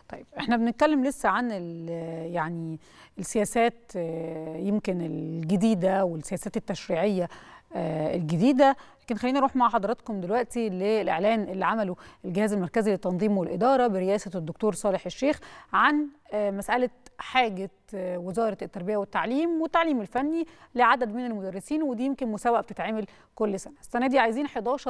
طيب احنا بنتكلم لسه عن يعني السياسات يمكن الجديده والسياسات التشريعيه الجديده لكن خلينا نروح مع حضراتكم دلوقتي للاعلان اللي عمله الجهاز المركزي للتنظيم والاداره برئاسه الدكتور صالح الشيخ عن مساله حاجه وزاره التربيه والتعليم والتعليم الفني لعدد من المدرسين ودي يمكن مسابقه بتتعمل كل سنه السنه دي عايزين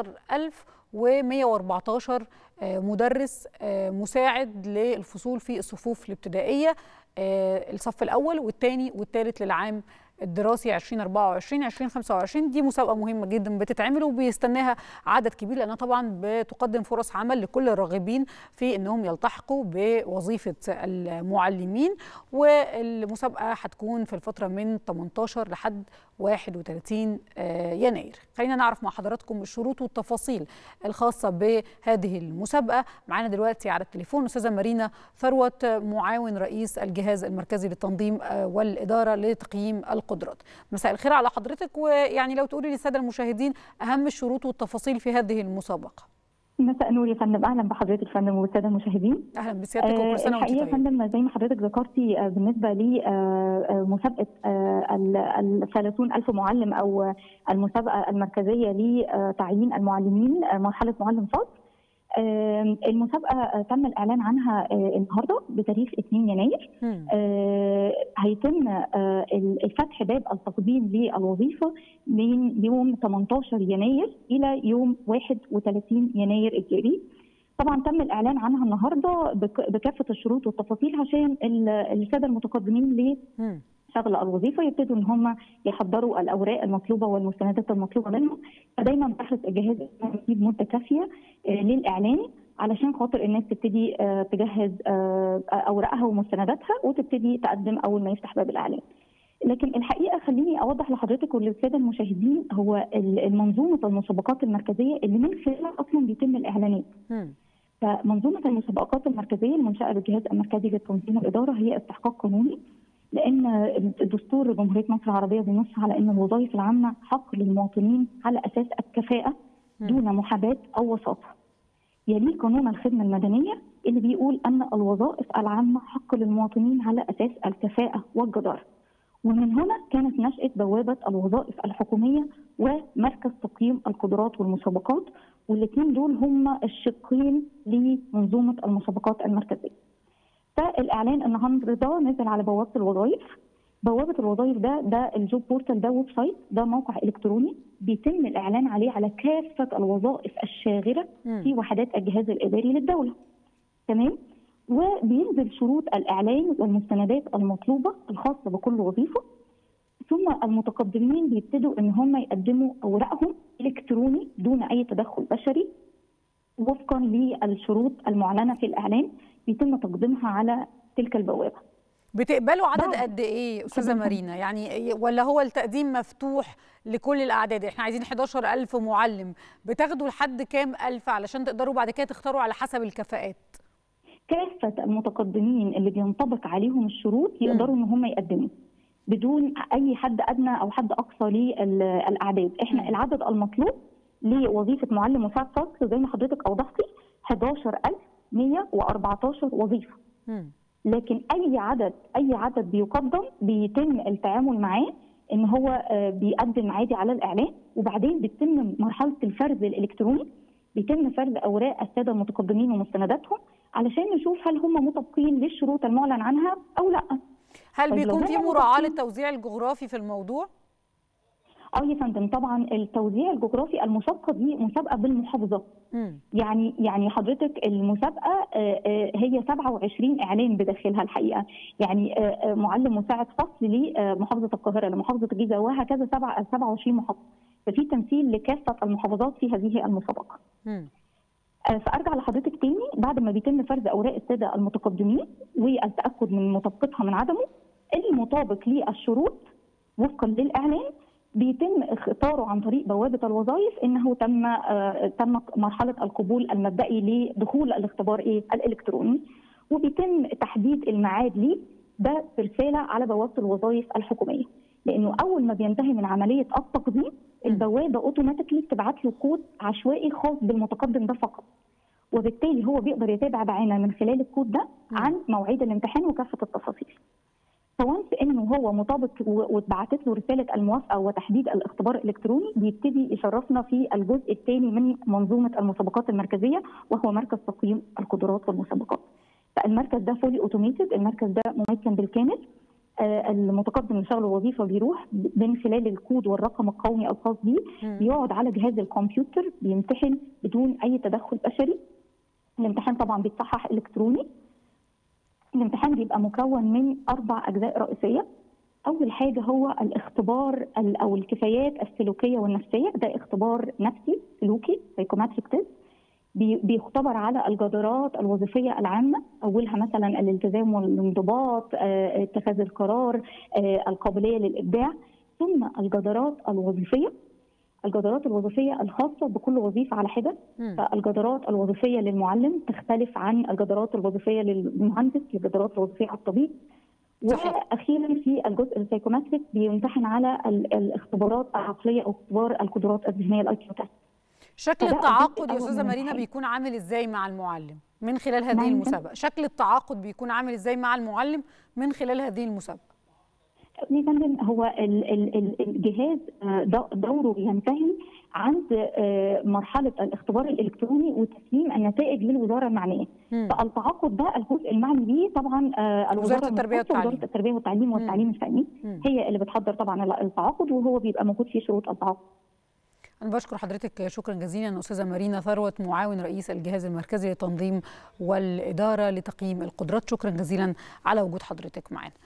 11114 مدرس مساعد للفصول في الصفوف الابتدائيه الصف الاول والثاني والثالث للعام الدراسي 2024 2025 دي مسابقه مهمه جدا بتتعمل وبيستناها عدد كبير لانها طبعا بتقدم فرص عمل لكل الراغبين في انهم يلتحقوا بوظيفه المعلمين والمسابقه هتكون في الفتره من 18 لحد 31 يناير خلينا نعرف مع حضراتكم الشروط والتفاصيل الخاصه بهذه المسابقه معانا دلوقتي على التليفون استاذه مارينا ثروت معاون رئيس الجهاز المركزي للتنظيم والاداره لتقييم القدرات مساء الخير على حضرتك ويعني لو تقولي للساده المشاهدين اهم الشروط والتفاصيل في هذه المسابقه مساء النور يا فندم اهلا بحضرتك فندم والساده المشاهدين اهلا بسيادتك وكل سنه وانت طيب يا فندم زي ما حضرتك ذكرتي بالنسبه لمسابقه ال 30000 معلم او المسابقه المركزيه لتعيين المعلمين مرحله معلم فصل المسابقه تم الاعلان عنها النهارده بتاريخ 2 يناير هيتم الفتح باب التقديم للوظيفه من يوم 18 يناير الى يوم 31 يناير الجاري طبعا تم الاعلان عنها النهارده بكافه الشروط والتفاصيل عشان الساده المتقدمين ل شغل الوظيفه يبتدوا ان هم يحضروا الاوراق المطلوبه والمستندات المطلوبه منهم فدايما بحرص الجهاز يجيب مده كافيه للاعلان علشان خاطر الناس تبتدي تجهز اوراقها ومستنداتها وتبتدي تقدم اول ما يفتح باب الاعلان. لكن الحقيقه خليني اوضح لحضرتك وللساده المشاهدين هو المنظومه المسابقات المركزيه اللي من خلالها اصلا بيتم الاعلانات. فمنظومه المسابقات المركزيه المنشاه بالجهاز المركزي للتنظيم والاداره هي استحقاق قانوني لان دستور جمهوريه مصر العربيه بينص على ان الوظائف العامه حق للمواطنين على اساس الكفاءه دون محاباه او وساطه. يليه قانون الخدمه المدنيه اللي بيقول ان الوظائف العامه حق للمواطنين على اساس الكفاءه والجداره. ومن هنا كانت نشاه بوابه الوظائف الحكوميه ومركز تقييم القدرات والمسابقات والاثنين دول هم الشقين لمنظومه المسابقات المركزيه. فالاعلان النهارده نزل على بوابه الوظائف بوابه الوظائف ده ده الجوب بورتال ده ويب سايت ده موقع الكتروني بيتم الاعلان عليه على كافه الوظائف الشاغره في وحدات الجهاز الاداري للدوله تمام وبينزل شروط الاعلان والمستندات المطلوبه الخاصه بكل وظيفه ثم المتقدمين بيبتدوا ان هم يقدموا اوراقهم الكتروني دون اي تدخل بشري وفقا للشروط المعلنه في الاعلان بيتم تقديمها على تلك البوابه بتقبلوا عدد قد ايه استاذه مارينا يعني ولا هو التقديم مفتوح لكل الاعداد احنا عايزين 11000 معلم بتاخدوا لحد كام الف علشان تقدروا بعد كده تختاروا على حسب الكفاءات كافه المتقدمين اللي بينطبق عليهم الشروط يقدروا ان هم يقدموا بدون اي حد ادنى او حد اقصى للاعداد احنا م. العدد المطلوب لوظيفه معلم مساعد فصل زي ما حضرتك اوضحتي 11114 وظيفه م. لكن اي عدد اي عدد بيقدم بيتم التعامل معاه ان هو بيقدم عادي على الاعلان وبعدين بتتم مرحله الفرز الالكتروني بيتم فرز اوراق الساده المتقدمين ومستنداتهم علشان نشوف هل هم مطابقين للشروط المعلن عنها او لا هل بيكون في مراعاه للتوزيع الجغرافي في الموضوع اه يا فندم طبعا التوزيع الجغرافي المسابقه دي مسابقه بالمحافظه م. يعني يعني حضرتك المسابقه هي 27 اعلان بداخلها الحقيقه يعني معلم مساعد فصل لمحافظه القاهره لمحافظه الجيزه وهكذا 27 محافظه ففي تمثيل لكافه المحافظات في هذه المسابقه م. فارجع لحضرتك تاني بعد ما بيتم فرز اوراق الساده المتقدمين والتاكد من مطابقتها من عدمه المطابق للشروط وفقا للاعلان بيتم اختاره عن طريق بوابه الوظائف انه تم آه تم مرحله القبول المبدئي لدخول الاختبار ايه الالكتروني وبيتم تحديد الميعاد ليه ده برساله على بوابه الوظائف الحكوميه لانه اول ما بينتهي من عمليه التقديم البوابه اوتوماتيكلي بتبعت له كود عشوائي خاص بالمتقدم ده فقط وبالتالي هو بيقدر يتابع بعينه من خلال الكود ده عن مواعيد الامتحان وكافه التفاصيل. فونس انه هو مطابق واتبعتت له رساله الموافقه وتحديد الاختبار الالكتروني بيبتدي يشرفنا في الجزء الثاني من منظومه المسابقات المركزيه وهو مركز تقييم القدرات والمسابقات. فالمركز ده فولي اوتوميتد، المركز ده مميكن بالكامل. آه المتقدم لشغل الوظيفه بيروح من خلال الكود والرقم القومي الخاص بيه بيقعد على جهاز الكمبيوتر بيمتحن بدون اي تدخل بشري. الامتحان طبعا بيتصحح الكتروني الامتحان بيبقى مكون من اربع اجزاء رئيسيه اول حاجه هو الاختبار او الكفايات السلوكيه والنفسيه ده اختبار نفسي سلوكي سايكوماتريك تيست بيختبر على الجدارات الوظيفيه العامه اولها مثلا الالتزام والانضباط اتخاذ القرار القابليه للابداع ثم الجدارات الوظيفيه الجدارات الوظيفيه الخاصه بكل وظيفه على حده فالجدارات الوظيفيه للمعلم تختلف عن الجدارات الوظيفيه للمهندس الجدارات الوظيفيه على الطبيب واخيرا في الجزء السايكوماتريك بيمتحن على الاختبارات العقليه او اختبار القدرات الذهنيه الاي كيو تيست شكل التعاقد يا استاذه مارينا بيكون عامل ازاي مع المعلم من خلال هذه المسابقه شكل التعاقد بيكون عامل ازاي مع المعلم من خلال هذه المسابقه يا فندم هو الجهاز دوره بينتهي عند مرحله الاختبار الالكتروني وتسليم النتائج للوزاره المعنيه. فالتعاقد ده الجزء المعني به طبعا الوزاره التربيه والتعليم وزاره التربيه والتعليم والتعليم الفني هي اللي بتحضر طبعا التعاقد وهو بيبقى موجود فيه شروط التعاقد. أنا بشكر حضرتك شكرا جزيلا أستاذة مارينا ثروت معاون رئيس الجهاز المركزي للتنظيم والإدارة لتقييم القدرات شكرا جزيلا على وجود حضرتك معنا